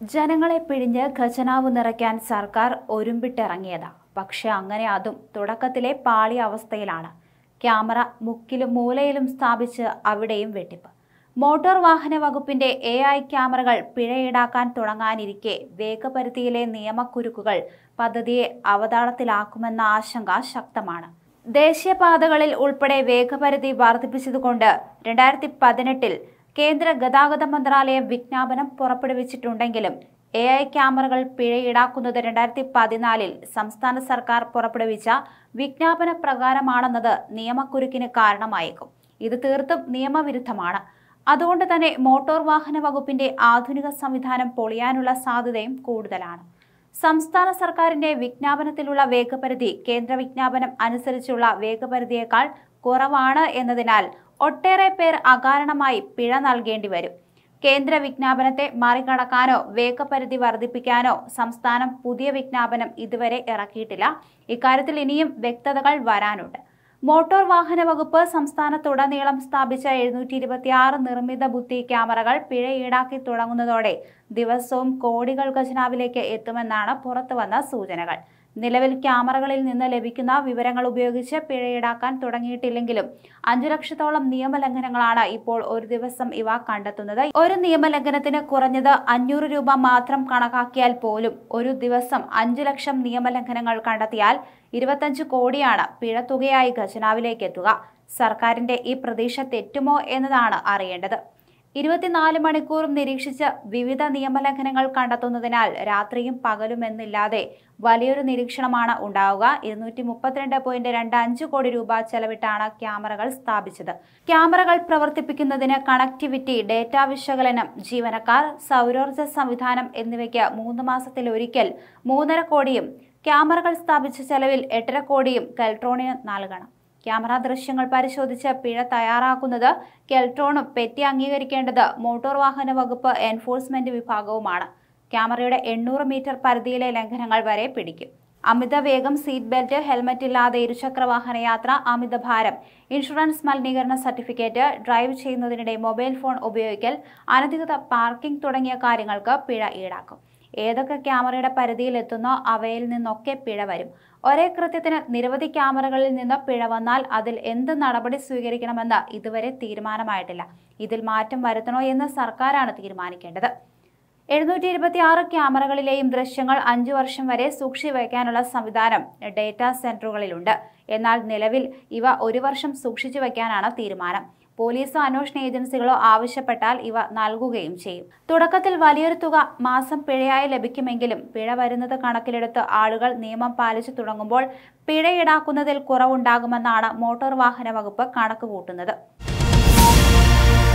ജനങ്ങളെ പിഴിഞ്ഞ് ഖജനാവ് നിറയ്ക്കാൻ സർക്കാർ ഒരുമ്പിട്ടിറങ്ങിയതാ പക്ഷെ അങ്ങനെ അതും തുടക്കത്തിലെ പാളിയ അവസ്ഥയിലാണ് ക്യാമറ മുക്കിലും മൂലയിലും സ്ഥാപിച്ച് അവിടെയും വെട്ടിപ്പ് മോട്ടോർ വാഹന വകുപ്പിന്റെ എ ഐ ക്യാമറകൾ പിഴ ഈടാക്കാൻ തുടങ്ങാനിരിക്കെ വേഗപരിധിയിലെ നിയമക്കുരുക്കുകൾ പദ്ധതിയെ അവതാളത്തിലാക്കുമെന്ന ആശങ്ക ശക്തമാണ് ദേശീയപാതകളിൽ ഉൾപ്പെടെ വേഗപരിധി വർദ്ധിപ്പിച്ചതുകൊണ്ട് രണ്ടായിരത്തി പതിനെട്ടിൽ കേന്ദ്ര ഗതാഗത മന്ത്രാലയം വിജ്ഞാപനം പുറപ്പെടുവിച്ചിട്ടുണ്ടെങ്കിലും എ ഐ ക്യാമറകൾ പിഴ ഈടാക്കുന്നത് രണ്ടായിരത്തി പതിനാലിൽ സംസ്ഥാന സർക്കാർ പുറപ്പെടുവിച്ച വിജ്ഞാപന പ്രകാരമാണെന്നത് നിയമക്കുരുക്കിന് കാരണമായേക്കും ഇത് തീർത്തും നിയമവിരുദ്ധമാണ് അതുകൊണ്ട് തന്നെ മോട്ടോർ വാഹന വകുപ്പിന്റെ ആധുനിക സംവിധാനം പൊളിയാനുള്ള സാധ്യതയും കൂടുതലാണ് സംസ്ഥാന സർക്കാരിന്റെ വിജ്ഞാപനത്തിലുള്ള വേഗപരിധി കേന്ദ്ര വിജ്ഞാപനം അനുസരിച്ചുള്ള വേഗപരിധിയേക്കാൾ കുറവാണ് എന്നതിനാൽ ഒട്ടേറെ പേർ അകാരണമായി പിഴ നൽകേണ്ടി വരും കേന്ദ്ര വിജ്ഞാപനത്തെ മറികടക്കാനോ വേഗപരിധി വർദ്ധിപ്പിക്കാനോ സംസ്ഥാനം പുതിയ വിജ്ഞാപനം ഇതുവരെ ഇറക്കിയിട്ടില്ല ഇക്കാര്യത്തിൽ ഇനിയും വ്യക്തതകൾ വരാനുണ്ട് മോട്ടോർ വാഹന വകുപ്പ് സംസ്ഥാനത്തുടനീളം സ്ഥാപിച്ച എഴുന്നൂറ്റി ഇരുപത്തിയാറ് നിർമ്മിത ബുദ്ധി ക്യാമറകൾ പിഴ ഈടാക്കി തുടങ്ങുന്നതോടെ ദിവസവും കോടികൾ ഖജനാവിലേക്ക് എത്തുമെന്നാണ് പുറത്തുവന്ന സൂചനകൾ നിലവിൽ ക്യാമറകളിൽ നിന്ന് ലഭിക്കുന്ന വിവരങ്ങൾ ഉപയോഗിച്ച് പിഴ ഈടാക്കാൻ തുടങ്ങിയിട്ടില്ലെങ്കിലും അഞ്ചു ലക്ഷത്തോളം നിയമലംഘനങ്ങളാണ് ഇപ്പോൾ ഒരു ദിവസം ഇവ കണ്ടെത്തുന്നത് ഒരു നിയമലംഘനത്തിന് കുറഞ്ഞത് അഞ്ഞൂറ് രൂപ മാത്രം കണക്കാക്കിയാൽ പോലും ഒരു ദിവസം അഞ്ചു ലക്ഷം നിയമലംഘനങ്ങൾ കണ്ടെത്തിയാൽ ഇരുപത്തഞ്ച് കോടിയാണ് പിഴ തുകയായി ഖജനാവിലേക്ക് എത്തുക സർക്കാരിന്റെ ഈ പ്രതീക്ഷ തെറ്റുമോ എന്നതാണ് അറിയേണ്ടത് ഇരുപത്തിനാല് മണിക്കൂറും നിരീക്ഷിച്ച് വിവിധ നിയമലംഘനങ്ങൾ കണ്ടെത്തുന്നതിനാൽ രാത്രിയും പകലുമെന്നില്ലാതെ വലിയൊരു നിരീക്ഷണമാണ് ഉണ്ടാവുക ഇരുന്നൂറ്റി മുപ്പത്തിരണ്ട് പോയിന്റ് രണ്ട് അഞ്ച് കോടി രൂപ ചെലവിട്ടാണ് ക്യാമറകൾ സ്ഥാപിച്ചത് ക്യാമറകൾ പ്രവർത്തിപ്പിക്കുന്നതിന് കണക്ടിവിറ്റി ഡേറ്റ വിശകലനം ജീവനക്കാർ സൗരോർജ്ജ സംവിധാനം എന്നിവയ്ക്ക് മൂന്ന് മാസത്തിലൊരിക്കൽ മൂന്നര കോടിയും ക്യാമറകൾ സ്ഥാപിച്ച ചെലവിൽ എട്ടര കോടിയും കെൽട്രോണിന് നൽകണം ക്യാമറ ദൃശ്യങ്ങൾ പരിശോധിച്ച് പിഴ തയ്യാറാക്കുന്നത് കെൽട്രോണും പെറ്റി അംഗീകരിക്കേണ്ടത് മോട്ടോർ വാഹന വകുപ്പ് എൻഫോഴ്സ്മെന്റ് വിഭാഗവുമാണ് ക്യാമറയുടെ എണ്ണൂറ് മീറ്റർ പരിധിയിലെ ലംഘനങ്ങൾ വരെ പിടിക്കും അമിത വേഗം സീറ്റ് ബെൽറ്റ് ഹെൽമറ്റ് ഇല്ലാതെ ഇരുചക്ര വാഹന യാത്ര അമിത ഭാരം ഇൻഷുറൻസ് മലിനീകരണ സർട്ടിഫിക്കറ്റ് ഡ്രൈവ് ചെയ്യുന്നതിനിടെ മൊബൈൽ ഫോൺ ഉപയോഗിക്കൽ അനധികൃത പാർക്കിംഗ് തുടങ്ങിയ കാര്യങ്ങൾക്ക് പിഴ ഈടാക്കും ഏതൊക്കെ ക്യാമറയുടെ പരിധിയിൽ എത്തുന്നോ അവയിൽ നിന്നൊക്കെ പിഴ വരും ഒരേ കൃത്യത്തിന് നിരവധി ക്യാമറകളിൽ നിന്ന് പിഴ വന്നാൽ അതിൽ എന്ത് നടപടി സ്വീകരിക്കണമെന്ന് ഇതുവരെ തീരുമാനമായിട്ടില്ല ഇതിൽ മാറ്റം വരുത്തണോ എന്ന് സർക്കാരാണ് തീരുമാനിക്കേണ്ടത് എഴുന്നൂറ്റി ഇരുപത്തി ആറ് ക്യാമറകളിലെയും ദൃശ്യങ്ങൾ അഞ്ചു വർഷം വരെ സൂക്ഷി വയ്ക്കാനുള്ള സംവിധാനം ഡേറ്റാ സെന്ററുകളിലുണ്ട് എന്നാൽ നിലവിൽ ഇവ ഒരു വർഷം സൂക്ഷിച്ചു വയ്ക്കാനാണ് തീരുമാനം പോലീസോ അന്വേഷണ ഏജൻസികളോ ആവശ്യപ്പെട്ടാൽ ഇവ നൽകുകയും ചെയ്യും തുടക്കത്തിൽ വലിയൊരു തുക മാസം പിഴയായി ലഭിക്കുമെങ്കിലും പിഴ വരുന്നത് കണക്കിലെടുത്ത് ആളുകൾ നിയമം പാലിച്ചു തുടങ്ങുമ്പോൾ പിഴ ഈടാക്കുന്നതിൽ കുറവുണ്ടാകുമെന്നാണ് മോട്ടോർ വാഹന വകുപ്പ് കണക്കുകൂട്ടുന്നത്